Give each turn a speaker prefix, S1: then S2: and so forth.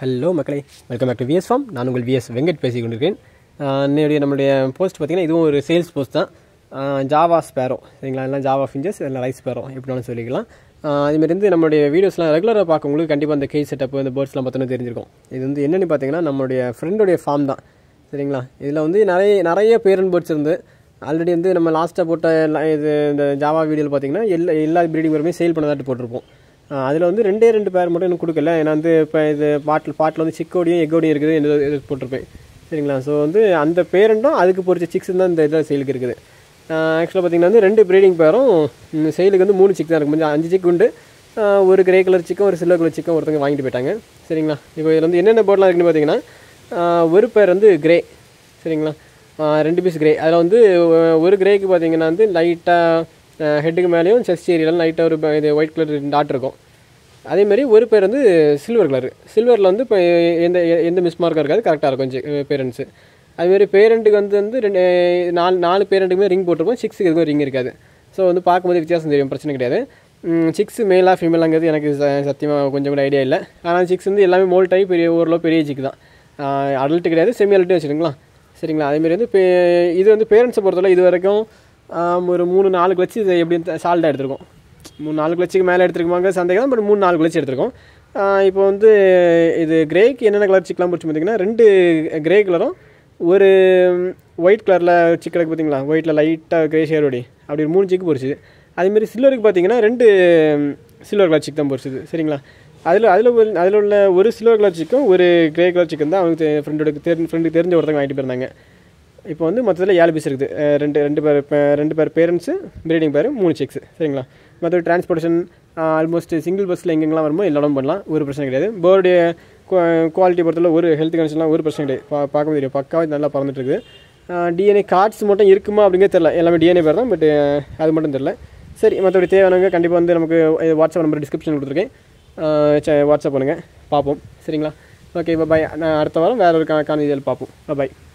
S1: hello மக்களே welcome back to VS farm நான் உங்கள் விஎஸ் வெங்கட் பேசி கொண்டிருக்கேன் ஆஹ் என்னுடைய நம்மளுடைய போஸ்ட் பார்த்தீங்கன்னா இதுவும் ஒரு சேல்ஸ் போஸ்ட் தான் ஜாவா ஸ்பேரோ சரிங்களா எல்லாம் ஜாவா ஃபிஞ்சஸ் இல்லை ரைஸ் ஸ்பேரோ எப்படினாலும் சொல்லிக்கலாம் ஆஹ் அதுமாரி வந்து நம்மளுடைய வீடியோஸ்லாம் ரெகுலராக பார்க்கவங்களுக்கு கண்டிப்பாக அந்த கே செட்டப் இந்த பேர்ட்ஸ்லாம் பார்த்தோன்னா தெரிஞ்சிருக்கும் இது வந்து என்னென்னு பார்த்தீங்கன்னா நம்மளுடைய ஃப்ரெண்டுடைய ஃபார்ம் தான் சரிங்களா இதில் வந்து நிறைய நிறைய பேரன் பேர்ட்ஸ் இருந்து ஆல்ரெடி வந்து நம்ம லாஸ்ட்டாக போட்ட எல்லா- இது இந்த ஜாவா வீடியோவில் பார்த்தீங்கன்னா எல்லா எல்லா ப்ரீடிங் பேருமே சேல் பண்ணதாட்டு போட்டிருப்போம் அதில் வந்து ரெண்டே ரெண்டு பேர் மட்டும் எனக்கு கொடுக்கல ஏன்னா வந்து இப்போ இது பாட்டில் பாட்டில் வந்து சிக்கோடியும் எக்கோடியும் இருக்குது இந்த இது போட்டிருப்பேன் சரிங்களா ஸோ வந்து அந்த பேரண்ட்டும் அதுக்கு பொறிச்ச சிக்ஸ் தான் இந்த இதில் சேலுக்கு இருக்குது ஆக்சுவலாக பார்த்தீங்கன்னா வந்து ரெண்டு ப்ரீடிங் பேரும் சேலுக்கு வந்து மூணு சிக் தான் இருக்குது கொஞ்சம் அஞ்சு சிக் உண்டு ஆஹ் ஒரு கிரே கலர் சிக்கும் ஒரு சில்வர் கலர் சிக்கும் ஒருத்தங்க வாங்கிட்டு போயிட்டாங்க சரிங்களா இப்போ இதில் வந்து என்னென்ன போர்ட்லாம் இருக்குன்னு பார்த்தீங்கன்னா ஆஹ் ஒரு பேர் வந்து கிரே சரிங்களா ஆஹ் ரெண்டு பீஸ் கிரே அதில் வந்து ஒ- ஒரு கிரேக்கு பார்த்தீங்கன்னா வந்து லைட்டாக ஹெட்டுக்கு மேலேயும் செஸ்ட் ஏரியாலும் லைட்டாக ஒரு ப- இது ஒயிட் கலர் டாட் இருக்கும் அதே மாதிரி ஒரு பேர் வந்து சில்வர் கலர் சில்வரில் வந்து இப்போ எந்த எ- எந்த மிஸ் மார்க்கும் இருக்காது கரெக்டாக இருக்கும் பேரண்ட்ஸு அதுமாரி பேரண்ட்டுக்கு வந்து வந்து ரெண்டு நாலு நாலு பேரண்ட்டுக்குமே ரிங் போட்டிருப்போம் சிக்ஸுக்கு எதுவும் ரிங் இருக்காது ஸோ வந்து பார்க்கும்போது வித்தியாசம் தெரியும் பிரச்சனை கிடையாது சிக்ஸ் மேலா ஃபீமேலாங்கிறது எனக்கு சத்தியமாக கொஞ்சம் கூட ஐடியா இல்லை ஆனால் சிக்ஸ் வந்து எல்லாமே மோல் டைப் பெரிய ஓரளவு பெரிய சிக் தான் அடல்ட்டு கிடையாது செமி அடல்ட்டு வச்சுருங்களா சரிங்களா அதேமாரி வந்து இப்போ இது வந்து பேரண்ட்ஸை பொறுத்தவரை இது வரைக்கும் ஆம், ஒரு மூணு நாலு கிளச்சு இது எப்படி சால்ட்டாக எடுத்திருக்கோம் மூணு நாலு கிளச்சுக்கு மேலே எடுத்துருக்குமாங்க சந்தேகம் தான் பட் மூணு நாலு கிளச்சு எடுத்திருக்கோம் ஆஹ் இப்போ வந்து இது கிரேக்கு என்னென்ன கலர் சிக்கலாம் பிடிச்சி பார்த்தீங்கன்னா ரெண்டு கிரே கலரும் ஒரு ஒயிட் கலரில் சிக்கலுக்கு பார்த்தீங்களா ஒயிட்டில் லைட்டாக கிரே ஷேரோடி அப்படி ஒரு மூணு சிக்கு பொரிச்சுது அதேமாரி சில்வருக்கு பார்த்தீங்கன்னா ரெண்டு சில்வர் கலர் சிக் தான் பொரிச்சுது சரிங்களா அதில் அதில் அதில் உள்ள ஒரு சில்வர் கலர் சிக்கும் ஒரு கிரே கலர் சிக்கன் தான் அவங்க ஃப்ரெண்டோட தெரி ஃப்ரெண்டுக்கு தெரிஞ்ச ஒருத்தங்க வாங்கிட்டு போயிருந்தாங்க இப்போ வந்து மொத்தத்தில் ஏழு பீஸ் இருக்குது அஹ் ரெண்டு ரெண்டு பேர் பே- ரெண்டு பேர் பேரண்ட்ஸு ப்ரீடிங் பேர் மூணு செக்ஸ் சரிங்களா மற்ற டிரான்ஸ்போர்ட்டேஷன் ஆல்மோஸ்ட் சிங்கிள் பஸ்ஸில் எங்கெங்கெல்லாம் வருமோ எல்லா இடம் பண்ணலாம் ஒரு பிரச்சனை கிடையாது பேர்டு குவாலிட்டி பொறுத்தவரை ஒரு ஹெல்த் கண்டிஷன்லாம் ஒரு பிரச்சனை கிடையாது பா பார்க்க தெரியும் பக்காவாக நல்லா பறந்துட்டு இருக்குது டிஎன்ஏ கார்ட்ஸ் மட்டும் இருக்குமா அப்படிங்கிறது தெரில எல்லாமே டிஎன்ஏ பேர் தான் பட் அது மட்டும் தெரில சரி மற்றபடி தேவையானவங்க கண்டிப்பாக வந்து நமக்கு இது வாட்ஸ்அப் நம்பர் டிஸ்கிரிப்ஷன் கொடுத்துருக்கேன் அஹ் ச- வாட்ஸ்அப் பண்ணுங்கள் பார்ப்போம் சரிங்களா ஓகே பாய் நான் அடுத்த வாரம் வேறு ஒரு கா காணொலியில் பார்ப்போம் பாய்